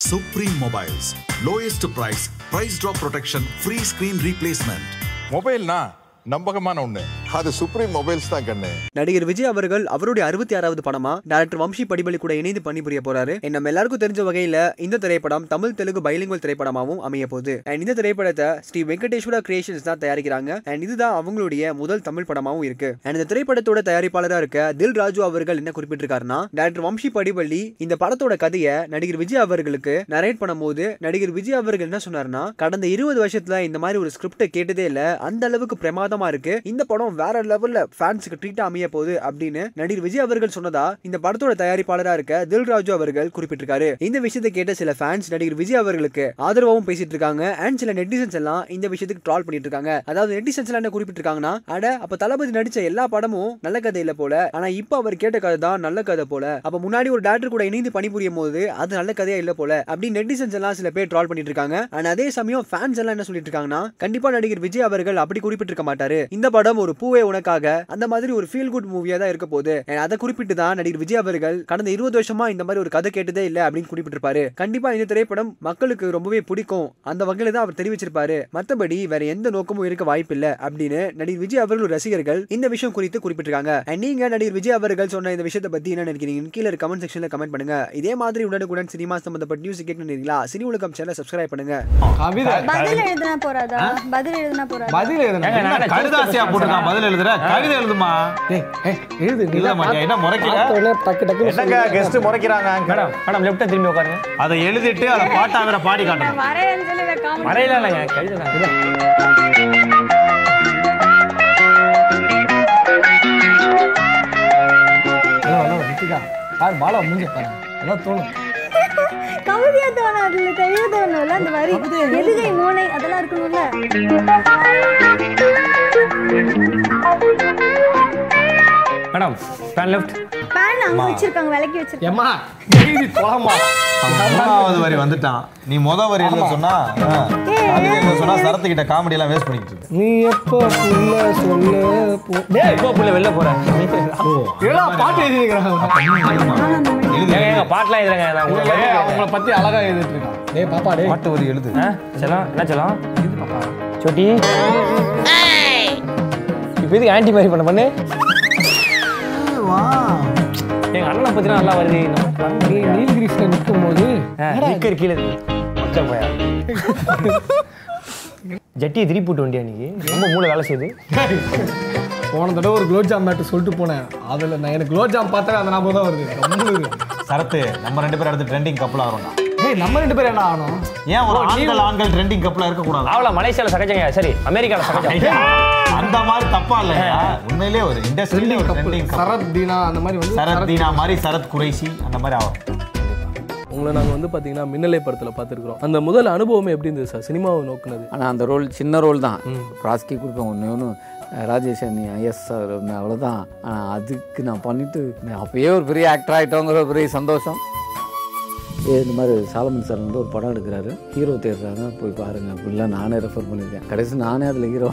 Supreme Mobiles. Lowest price, price drop protection, free screen replacement. மொபைல்னா நம்பகமான ஒண்ணு அது supreme mobiles தான் கண்ணு நடிகர் விஜய் அவர்கள் அவருடைய அறுபத்தி ஆறாவது படமா டைரக்டர் வம்சி படிபலி கூட இணைந்து பணிபுரிய போறாரு And நம்ம எல்லாருக்கும் தெரிஞ்ச வகையில இந்த திரைப்படம் தமிழ் தெலுங்கு பைலிங்குவல் திரைப்படமாவும் அமைய போகுது அண்ட் இந்த திரைப்படத்தை ஸ்ரீ வெங்கடேஸ்வரா கிரியேஷன்ஸ் தான் தயாரிக்கிறாங்க அண்ட் இதுதான் அவங்களுடைய முதல் தமிழ் படமாவும் இருக்கு அண்ட் இந்த திரைப்படத்தோட தயாரிப்பாளரா இருக்க தில் ராஜு அவர்கள் என்ன குறிப்பிட்டிருக்காருன்னா டைரக்டர் வம்சி படிபள்ளி இந்த படத்தோட கதையை நடிகர் விஜய் அவர்களுக்கு நரேட் பண்ணும்போது நடிகர் விஜய் அவர்கள் என்ன சொன்னாருன்னா கடந்த இருபது வருஷத்துல இந்த மாதிரி ஒரு ஸ்கிரிப்டை கேட்டதே இல்ல அந்த அளவுக்கு பிரமாதமா இருக்கு இந்த படம் வேற லெவல்ல ஃபேன்ஸுக்கு ட்ரீட் அமைய போகுது அப்படின்னு நடிகர் விஜய் அவர்கள் சொன்னதா இந்த படத்தோட தயாரிப்பாளரா இருக்க தில் ராஜு அவர்கள் குறிப்பிட்டிருக்காரு இந்த விஷயத்தை கேட்ட சில ஃபேன்ஸ் நடிகர் விஜய் அவர்களுக்கு ஆதரவாகவும் பேசிட்டு இருக்காங்க அண்ட் சில நெட்டிசன்ஸ் எல்லாம் இந்த விஷயத்துக்கு ட்ரால் பண்ணிட்டு இருக்காங்க அதாவது நெட்டிசன்ஸ் எல்லாம் என்ன குறிப்பிட்டிருக்காங்கன்னா அட அப்ப தளபதி நடிச்ச எல்லா படமும் நல்ல கதை இல்ல போல ஆனா இப்ப அவர் கேட்ட கதை தான் நல்ல கதை போல அப்ப முன்னாடி ஒரு டேரக்டர் கூட இணைந்து பணிபுரியும் போது அது நல்ல கதையா இல்ல போல அப்படி நெட்டிசன்ஸ் எல்லாம் சில பேர் ட்ரால் பண்ணிட்டு இருக்காங்க அண்ட் அதே சமயம் ஃபேன்ஸ் எல்லாம் என்ன சொல்லிட்டு இருக்காங்கன்னா கண்டிப்பா நடிகர் விஜய் அவர்கள் அப்படி குறிப்பிட்டிருக்க மாட்டாரு இந்த படம் ஒரு பூவே உனக்காக அந்த மாதிரி ஒரு ஃபீல் குட் மூவியா தான் இருக்க போகுது And அதை குறிப்பிட்டு தான் நடிகர் விஜய் அவர்கள் கடந்த இருபது வருஷமா இந்த மாதிரி ஒரு கதை கேட்டதே இல்ல அப்படின்னு குறிப்பிட்டிருப்பாரு கண்டிப்பா இந்த திரைப்படம் மக்களுக்கு ரொம்பவே பிடிக்கும் அந்த வகையில தான் அவர் தெரிவிச்சிருப்பாரு மத்தபடி வேற எந்த நோக்கமும் இருக்க வாய்ப்பில்லை அப்படின்னு நடிகர் விஜய் அவர்கள் ரசிகர்கள் இந்த விஷயம் குறித்து குறிப்பிட்டிருக்காங்க And நீங்க நடிகர் விஜய் அவர்கள் சொன்ன இந்த விஷயத்தை பத்தி என்ன நினைக்கிறீங்க கீழே கமெண்ட் செக்ஷன்ல கமெண்ட் பண்ணுங்க இதே மாதிரி உடனுக்குடன் சினிமா சம்பந்தப்பட்ட நியூஸ் கேட்கணுங்களா சினி உலகம் சேனல் சப்ஸ்கிரைப் பண்ணுங்க கவிதை பதில் எழுதுனா போறாதா பதில் எழுதுனா போறாதா பதில் எழுதுனா ஏங்க, நான் என்ன கடுதாசியா போட்டுருக்கான் பதில் எழுதுற கவிதை எழுதுமா டேய் ஏய் எழுது நீ எழுத மாட்டியா என்ன முறைக்கிற டக்கு டக்கு என்னங்க கெஸ்ட் முறைக்கிறாங்க மேடம் மேடம் லெஃப்ட் திரும்பி உட்காருங்க அதை எழுதிட்டு அதை பாட்டா வேற பாடி காட்டணும் நான் வரேன்னு சொல்லி வைக்காம மறையில இல்லைங்க கவிதை தான் ஹலோ ஹலோ ரித்திகா பாரு பாலா மூஞ்சி பாரு அதான் தோணும் கவிதையா தோணும் அதுல தெளிவு தோணும்ல அந்த வரி எதுகை மோனை அதெல்லாம் இருக்கணும்ல மேடம் பேன் லெஃப்ட் பேன் அங்க வச்சிருக்காங்க விலக்கி வச்சிருக்காங்க ஏம்மா எழுதி தொலைமா மூணாவது வரி வந்துட்டான் நீ முத வரி எழுத சொன்னா ஆ, கவிதை எழுத சொன்னா சரத்து கிட்ட காமெடி எல்லாம் வேஸ்ட் பண்ணிட்டு இருக்க நீ எப்போ புள்ள சொல்ல போ டேய் இப்போ புள்ள வெளில போறேன் ஏடா பாட்டு எழுதிக்கிறாங்க ஏங்க ஏங்க பாட்டுலாம் எழுதுறேங்க நான் உங்களுக்கு வரி எழுதுறேன். அவங்கள பத்தி அழகா எழுதிட்டு இருக்கான் டேய் பாப்பா டேய் பாட்டு வரி எழுது ஆ செல்லம் என்ன செல்லம் சொட்டி இப்போ இதுக்கு ஆன்டி மாதிரி பண்ண பண்ணு எங்க அண்ணனை பத்தினா நல்லா வருது நமக்கு வர நீ மாட்டேங்குது. நீலகிரிஸ்ல நிற்கும் போது ஆ, நிக்கர் கீழே இருக்கு. மக்கள் போயா ஜட்டியை திருப்பி போட்டு வண்டியா நீ ரொம்ப மூளை வேலை செய்யுது போன தடவை ஒரு குலோப் ஜாம் மேட்டு சொல்லிட்டு போனேன் அதுல நான் எனக்கு குலோப் ஜாம் பார்த்தாலே அந்த ஞாபகம் தான் வருது கம்முனு இருக்கு. சரத்து நம்ம ரெண்டு பேரும் அடுத்து ட்ரெண்டிங் கப்பலா வரும்டா ஏய் நம்ம ரெண்டு பேரும் என்ன ஆகணும் ஏன் ஒரு ஆண்கள் ஆண்கள் ட்ரெண்டிங் கப்பலா இருக்க கூடாது அவள மலேசியால சகஜங்க சரி அமெரிக்கால சகஜம் அந்த மாதிரி தப்பா இல்லையா உண்மையிலே ஒரு இண்டஸ்ட்ரியில ஒரு ட்ரெண்டிங் கப்பல் சரத் தீனா அந்த மாதிரி வந்து சரத் தீனா மாதிரி சரத் குறைசி அந்த மாதிரி ஆகும் உங்களை நாங்கள் வந்து பார்த்தீங்கன்னா மின்னலை படத்தில் பார்த்துருக்குறோம் அந்த முதல் அனுபவம் எப்படி இருந்தது சார் சினிமாவை நோக்குனது ஆனால் அந்த ரோல் சின்ன ரோல் தான் ப்ராஸ்கி கொடுப்பேன் ஒன்று ஒன்று ராஜேஷ் அண்ணி ஐஎஸ் சார் ஒன்று அவ்வளோதான் ஆனால் அதுக்கு நான் பண்ணிட்டு நான் அப்பயே ஒரு பெரிய ஆக்டர் ஆகிட்டோங்கிற ஒரு பெரிய சந்தோஷம் ஏ, இந்த மாதிரி சாலமன் சார் வந்து ஒரு படம் எடுக்கிறாரு ஹீரோ தேடுறாங்க போய் பாருங்க அப்படிலாம் நானே ரெஃபர் பண்ணியிருக்கேன் கடைசி நானே அதில் ஹீரோ